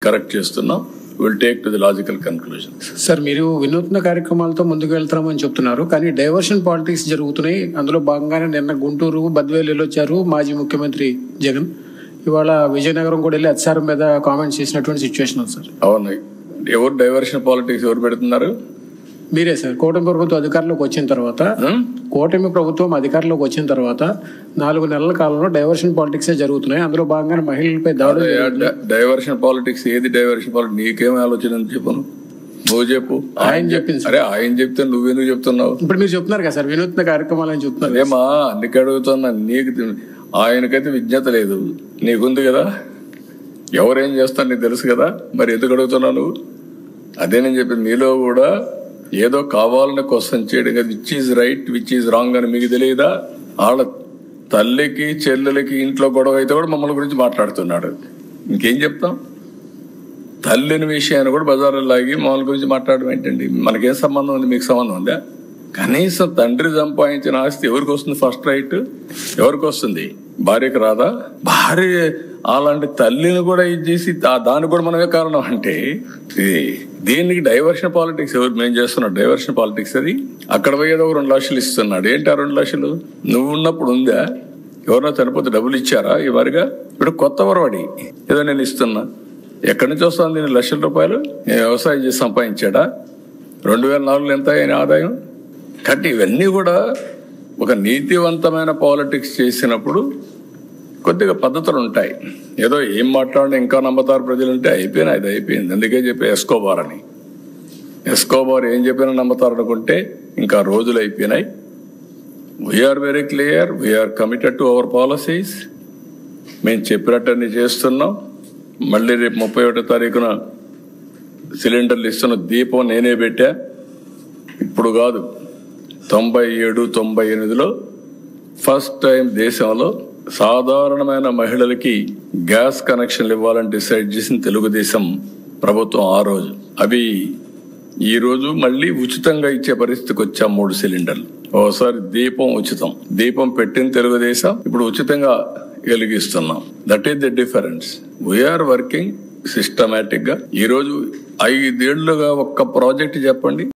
Correct చేస్తున్నాం will take to the logical conclusion sir మీరు వినూత్న కార్యక్రమాలతో ముందుకు వెళ్తామని చెప్తున్నారు కానీ డైవర్షన్ పాలిటిక్స్ జరుగుతున్నాయి అందులో భాగంగానే నిన్న గుంటూరు బద్వేలు వెళ్ళొచ్చారు మాజీ ముఖ్యమంత్రి జగన్ ఇవాళ విజయనగరం కూడా వెళ్ళి హెచ్ఆర్ మీద కామెంట్స్ చేసినటువంటి సిచ్యువేషన్ ఉంది సార్ అవును ఎవరు డైవర్షన్ పాలిటిక్స్ ఎవరు పెడుతున్నారు మీరే సార్ కూటమి ప్రభుత్వం అధికారంలోకి వచ్చిన తర్వాత హ్మ్? కూటమి ప్రభుత్వం అధికారంలోకి వచ్చిన తర్వాత నాలుగు నెలల కాలంలో డైవర్షన్ పాలిటిక్సే జరుగుతున్నాయి అందులో భాగంగా మహిళలపై దాడులు డ- డైవర్షన్ పాలిటిక్స్ ఏది డైవర్షన్ పాలిటిక్స్ నీకేం ఆలోచన ఉంది చెప్పు నువ్వు చెప్పు ఆయన చెప్పింది సార్. అరే ఆయన చెప్తే నువ్వెందుకు చెప్తున్నావు ఇప్పుడు మీరు చెప్తున్నారు కదా సార్ వినూత్న కార్యక్రమాలు అని చెప్తున్నారు అదేమా నీకు అడుగుతున్నా నీకు తె- ఆయనకైతే విజ్ఞత లేదు నీకుంది కదా ఎవరేం చేస్తాను నీకు తెలుసు కదా మరి ఎందుకు అడుగుతున్నావు నువ్వు అదే నేను చెప్పింది మీలో కూడా ఏదో కావాలని క్వశ్చన్ చేయడం కదా which is right which is wrong అని మీకు తెలియదా వాళ్ళ తల్లికి చెల్లెలకి ఇంట్లో గొడవ అయితే కూడా మమ్మల్ని గురించి మాట్లాడుతున్నాడు ఇంకేం చెప్తాం తల్లిని విషయాన్ని కూడా బజార్లో లాగి మమ్మల్ని గురించి మాట్లాడడం ఏంటండి మనకేం సంబంధం ఉంది మీకు సంబంధం ఉందా కనీసం తండ్రి సంపాదించిన ఆస్తి ఎవరికి వస్తుంది ఫస్ట్ రైట్ ఎవరికి వస్తుంది భార్యకి రాదా భార్య అలాంటి తల్లిని కూడా ఇది చేసి దా- దానికి కూడా మనమే కారణం అంటే ఇది దీనికి డైవర్షన్ పాలిటిక్స్ ఎవరు మేము చేస్తున్నాం డైవర్షన్ పాలిటిక్స్ అది అక్కడ పోయేదో ఒక రెండు లక్షలు ఇస్తున్నాడు ఏంటి ఆ రెండు లక్షలు నువ్వు ఉన్నప్పుడు ఉందా ఎవరన్నా చనిపోతే డబ్బులు ఇచ్చారా ఈ వారిగా ఇప్పుడు కొత్త వరవడి ఏదో నేను ఇస్తున్నా ఎక్కడి నుంచి వస్తుంది దీని లక్షల రూపాయలు నేను వ్యవసాయం చేసి సంపాదించాడా రెండు వేల నాలుగులో ఎంత ఆయన ఆదాయం కాబట్టి ఇవన్నీ కూడా ఒక నీతివంతమైన పాలిటిక్స్ చేసినప్పుడు కొద్దిగా పద్ధతులు ఉంటాయి ఏదో ఏం మాట్లాడినా ఇంకా నమ్మతారు ప్రజలు ఉంటే అయిపోయినాయి అది అయిపోయింది అందుకే చెప్పి ఎస్కోబార్ అని ఎస్కోబార్ ఏం చెప్పినా నమ్మతారు అనుకుంటే ఇంకా రోజులు అయిపోయినాయి we're very clear we're committed to our policies మేము చెప్పినట్టన్ని చేస్తున్నాం మళ్ళీ రేపు ముప్పై ఒకటో తారీఖున సిలిండర్లు ఇస్తున్న దీపం నేనే పెట్టా ఇప్పుడు కాదు తొంభై ఏడు తొంభై ఎనిమిదిలో ఫస్ట్ టైం దేశంలో సాధారణమైన మహిళలకి గ్యాస్ కనెక్షన్లు ఇవ్వాలని డిసైడ్ చేసిన తెలుగుదేశం ప్రభుత్వం ఆ రోజు అవి ఈ రోజు మళ్ళీ ఉచితంగా ఇచ్చే పరిస్థితికి వచ్చాం మూడు సిలిండర్లు ఓసారి దీపం ఉచితం దీపం పెట్టిన తెలుగుదేశం ఇప్పుడు ఉచితంగా వెలిగిస్తున్నాం that is the difference we're working systematic గా ఈ రోజు ఐదేళ్లుగా ఒక్క ప్రాజెక్ట్ చెప్పండి